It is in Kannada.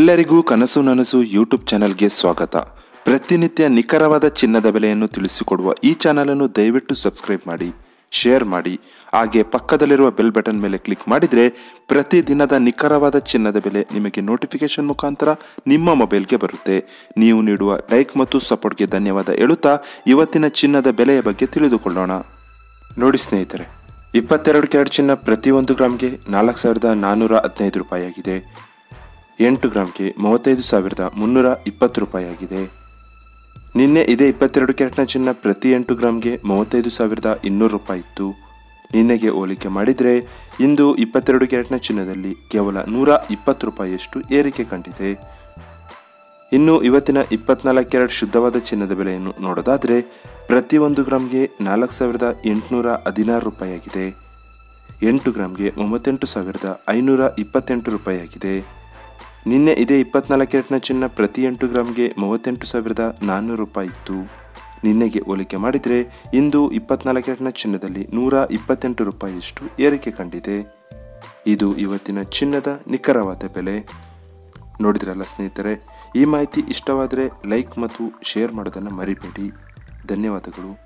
ಎಲ್ಲರಿಗೂ ಕನಸು ನನಸು ಯೂಟ್ಯೂಬ್ ಚಾನಲ್ಗೆ ಸ್ವಾಗತ ಪ್ರತಿನಿತ್ಯ ನಿಖರವಾದ ಚಿನ್ನದ ಬೆಲೆಯನ್ನು ತಿಳಿಸಿಕೊಡುವ ಈ ಚಾನಲನ್ನು ದಯವಿಟ್ಟು ಸಬ್ಸ್ಕ್ರೈಬ್ ಮಾಡಿ ಶೇರ್ ಮಾಡಿ ಹಾಗೆ ಪಕ್ಕದಲ್ಲಿರುವ ಬೆಲ್ ಬಟನ್ ಮೇಲೆ ಕ್ಲಿಕ್ ಮಾಡಿದರೆ ಪ್ರತಿದಿನದ ನಿಖರವಾದ ಚಿನ್ನದ ಬೆಲೆ ನಿಮಗೆ ನೋಟಿಫಿಕೇಶನ್ ಮುಖಾಂತರ ನಿಮ್ಮ ಮೊಬೈಲ್ಗೆ ಬರುತ್ತೆ ನೀವು ನೀಡುವ ಲೈಕ್ ಮತ್ತು ಸಪೋರ್ಟ್ಗೆ ಧನ್ಯವಾದ ಹೇಳುತ್ತಾ ಇವತ್ತಿನ ಚಿನ್ನದ ಬೆಲೆಯ ಬಗ್ಗೆ ತಿಳಿದುಕೊಳ್ಳೋಣ ನೋಡಿ ಸ್ನೇಹಿತರೆ ಇಪ್ಪತ್ತೆರಡು ಕ್ಯಾರೆಟ್ ಚಿನ್ನ ಪ್ರತಿಯೊಂದು ಗ್ರಾಮ್ಗೆ ನಾಲ್ಕು ಸಾವಿರದ ನಾನ್ನೂರ ಹದಿನೈದು ರೂಪಾಯಿ ಆಗಿದೆ ಎಂಟು ಗ್ರಾಮ್ಗೆ ಮೂವತ್ತೈದು ಸಾವಿರದ ಮುನ್ನೂರ ಇಪ್ಪತ್ತು ರೂಪಾಯಿ ಆಗಿದೆ ನಿನ್ನೆ ಇದೇ ಇಪ್ಪತ್ತೆರಡು ಕ್ಯಾರೆಟ್ನ ಚಿನ್ನ ಪ್ರತಿ ಎಂಟು ಗ್ರಾಮ್ಗೆ ಮೂವತ್ತೈದು ಸಾವಿರದ ಇನ್ನೂರು ರೂಪಾಯಿ ಇತ್ತು ನಿನ್ನೆಗೆ ಹೋಲಿಕೆ ಮಾಡಿದರೆ ಇಂದು ಇಪ್ಪತ್ತೆರಡು ಕ್ಯಾರೆಟ್ನ ಚಿನ್ನದಲ್ಲಿ ಕೇವಲ ನೂರ ಇಪ್ಪತ್ತು ರೂಪಾಯಿಯಷ್ಟು ಏರಿಕೆ ಕಂಡಿದೆ ಇನ್ನು ಇವತ್ತಿನ ಇಪ್ಪತ್ನಾಲ್ಕು ಕ್ಯಾರೆಟ್ ಶುದ್ಧವಾದ ಚಿನ್ನದ ಬೆಲೆಯನ್ನು ನೋಡೋದಾದರೆ ಪ್ರತಿಯೊಂದು ಗ್ರಾಮ್ಗೆ ನಾಲ್ಕು ಸಾವಿರದ ಎಂಟುನೂರ ಹದಿನಾರು ರೂಪಾಯಿ ಆಗಿದೆ ಎಂಟು ಗ್ರಾಮ್ಗೆ ಮೂವತ್ತೆಂಟು ಸಾವಿರದ ಐನೂರ ಇಪ್ಪತ್ತೆಂಟು ರೂಪಾಯಿ ಆಗಿದೆ ನಿನ್ನೆ ಇದೇ ಇಪ್ಪತ್ನಾಲ್ಕು ಕ್ಯಾರೆಟ್ನ ಚಿನ್ನ ಪ್ರತಿ ಎಂಟು ಗ್ರಾಮ್ಗೆ ಮೂವತ್ತೆಂಟು ಸಾವಿರದ ನಾನ್ನೂರು ರೂಪಾಯಿ ಇತ್ತು ನಿನ್ನೆಗೆ ಹೋಲಿಕೆ ಮಾಡಿದರೆ ಇಂದು ಇಪ್ಪತ್ನಾಲ್ಕು ಕ್ಯಾರೆಟ್ನ ಚಿನ್ನದಲ್ಲಿ ನೂರ ಇಪ್ಪತ್ತೆಂಟು ರೂಪಾಯಿಯಷ್ಟು ಏರಿಕೆ ಕಂಡಿದೆ ಇದು ಇವತ್ತಿನ ಚಿನ್ನದ ನಿಖರವಾದ ಬೆಲೆ ನೋಡಿದ್ರಲ್ಲ ಸ್ನೇಹಿತರೆ ಈ ಮಾಹಿತಿ ಇಷ್ಟವಾದರೆ ಲೈಕ್ ಮತ್ತು ಶೇರ್ ಮಾಡೋದನ್ನು ಮರಿಬೇಡಿ ಧನ್ಯವಾದಗಳು